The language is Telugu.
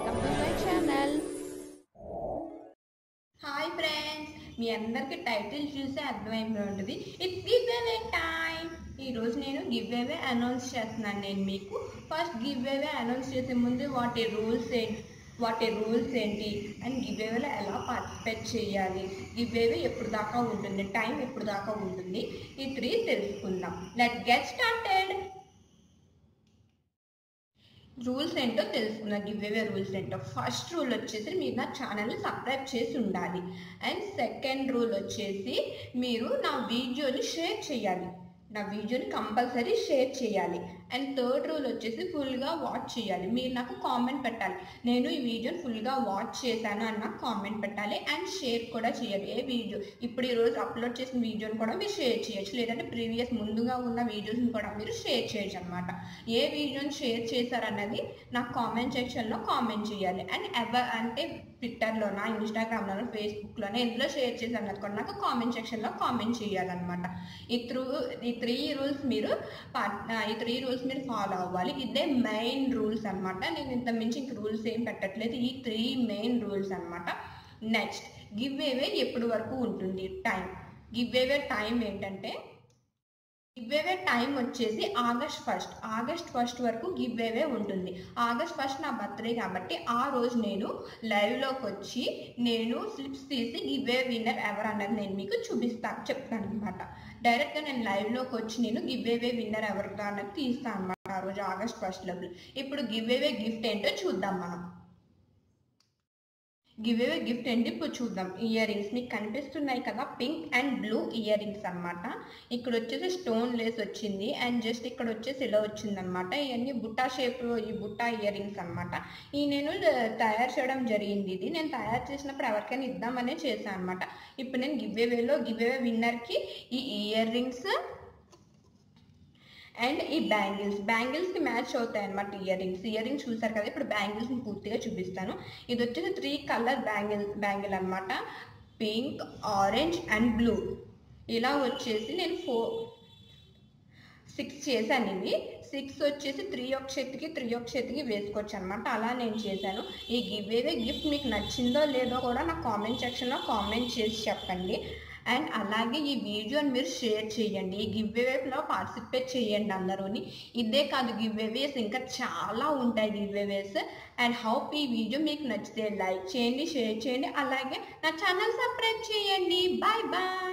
welcome to my channel hi friends మీ అందరికి టైటిల్ చూస్తే అర్థమైపోయి ఉంటుంది ఇట్స్ గివ్ అవే టైం ఈరోజు నేను గివ్ అవే అనౌన్స్ చేస్తున్నాను నేను మీకు ఫస్ట్ గివ్ అవే అనౌన్స్ చేసే ముందు వాటి రూల్స్ ఏంటి వాటి రూల్స్ ఏంటి అండ్ గివ్ అవేలో ఎలా పార్టిసిపేట్ చేయాలి గివ్ అవే ఎప్పుడు దాకా ఉంటుంది టైం ఎప్పుడు దాకా ఉంటుంది ఈ త్రీ తెలుసుకుందాం లెట్ గెట్ స్టార్టెడ్ రూల్స్ ఏంటో తెలుసుకుందాం గివ్ అవే రూల్స్ ఏంటో ఫస్ట్ రూల్ వచ్చేసి మీరు నా ఛానల్ని సబ్స్క్రైబ్ చేసి ఉండాలి అండ్ సెకండ్ రూల్ వచ్చేసి మీరు నా వీడియోని షేర్ చేయాలి నా వీడియోని కంపల్సరీ షేర్ చేయాలి అండ్ థర్డ్ రూల్ వచ్చేసి ఫుల్గా వాచ్ చేయాలి మీరు నాకు కామెంట్ పెట్టాలి నేను ఈ వీడియోని ఫుల్గా వాచ్ చేశాను అని నాకు కామెంట్ పెట్టాలి అండ్ షేర్ కూడా చేయాలి ఏ వీడియో ఇప్పుడు ఈరోజు అప్లోడ్ చేసిన వీడియోని కూడా మీరు షేర్ చేయొచ్చు లేదంటే ప్రీవియస్ ముందుగా ఉన్న వీడియోస్ని కూడా మీరు షేర్ చేయొచ్చు అనమాట ఏ వీడియోని షేర్ చేశారన్నది నాకు కామెంట్ సెక్షన్లో కామెంట్ చేయాలి అండ్ ఎవర్ అంటే ట్విట్టర్లోనా ఇన్స్టాగ్రామ్లోనా ఫేస్బుక్లోనా ఎందులో షేర్ చేశారు అన్నది కూడా నాకు కామెంట్ సెక్షన్లో కామెంట్ చేయాలన్నమాట ఈ త్రూ ఈ త్రీ రూల్స్ మీరు పా- ఈ త్రీ రూల్స్ మీరు ఫాలో అవ్వాలి ఇదే మెయిన్ రూల్స్ అన్నమాట నేను ఇంత మించి ఇంక రూల్స్ ఏం పెట్టట్లేదు ఈ త్రీ మెయిన్ రూల్స్ అన్నమాట నెక్స్ట్ గివ్ అవే ఎప్పుడు వరకు ఉంటుంది టైం గివ్ అవే టైం ఏంటంటే గివ్ అవే టైం వచ్చేసి ఆగస్ట్ ఫస్ట్ ఆగస్ట్ ఫస్ట్ వరకు గివ్ అవే ఉంటుంది ఆగస్ట్ ఫస్ట్ నా బర్త్డే కాబట్టి ఆ రోజు నేను లైవ్లోకి వచ్చి నేను స్లిప్స్ తీసి గివ్ అవే విన్నర్ ఎవరు అన్నది నేను మీకు చూపిస్తాను చెప్తాను అనమాట డైరెక్ట్గా నేను లైవ్లోకి వచ్చి నేను గివ్ అవే విన్నర్ ఎవరు అన్నది తీస్తాను అనమాట ఆ రోజు ఆగస్ట్ ఫస్ట్ లోపల ఇప్పుడు గివ్ అవే గిఫ్ట్ ఏంటో చూద్దాం మనం గివ్ అవే గిఫ్ట్ ఏంటి ఇప్పుడు చూద్దాం ఇయర్ రింగ్స్ మీకు కనిపిస్తున్నాయి కదా pink and blue ear rings అనమాట ఇక్కడ వచ్చేసి స్టోన్ లేస్ వచ్చింది అండ్ జస్ట్ ఇక్కడ వచ్చేసి ఇలా వచ్చింది అనమాట ఇవన్నీ బుట్టా షేప్లో ఈ బుట్టా ఇయర్ రింగ్స్ అనమాట ఈ నేను తయారు చేయడం జరిగింది ఇది నేను తయారు చేసినప్పుడు ఎవరికైనా ఇద్దామనే చేశాను అనమాట ఇప్పుడు నేను గివ్ అవేలో గివ్ అవే విన్నర్కి ఈ ఇయర్ రింగ్స్ అండ్ ఈ బ్యాంగిల్స్ బ్యాంగిల్స్కి మ్యాచ్ అవుతాయి అనమాట ఇయర్ రింగ్స్ ఇయర్ రింగ్స్ చూసారు కదా ఇప్పుడు బ్యాంగిల్స్ని పూర్తిగా చూపిస్తాను ఇది వచ్చేసి త్రీ కలర్ బ్యాంగిల్ బ్యాంగిల్ అనమాట పింక్ ఆరెంజ్ అండ్ బ్లూ ఇలా వచ్చేసి నేను ఫోర్ సిక్స్ చేశాను ఇవి సిక్స్ వచ్చేసి త్రీ ఒక చేతికి త్రీ ఒక చేతికి వేసుకోవచ్చు అనమాట అలా నేను చేశాను ఈ గివ్ అవే గిఫ్ట్ మీకు నచ్చిందో లేదో కూడా నా కామెంట్ సెక్షన్లో కామెంట్ చేసి చెప్పండి అండ్ అలాగే ఈ వీడియోని మీరు షేర్ చేయండి ఈ గివ్ అవేలో పార్టిసిపేట్ చేయండి అందరూని ఇదే కాదు గివ్ అవేస్ ఇంకా చాలా ఉంటాయి గివ్ అవేస్ అండ్ హౌప్ ఈ వీడియో మీకు నచ్చితే లైక్ చేయండి షేర్ చేయండి అలాగే నా ఛానల్ సబ్స్క్రైబ్ చేయండి బాయ్ బాయ్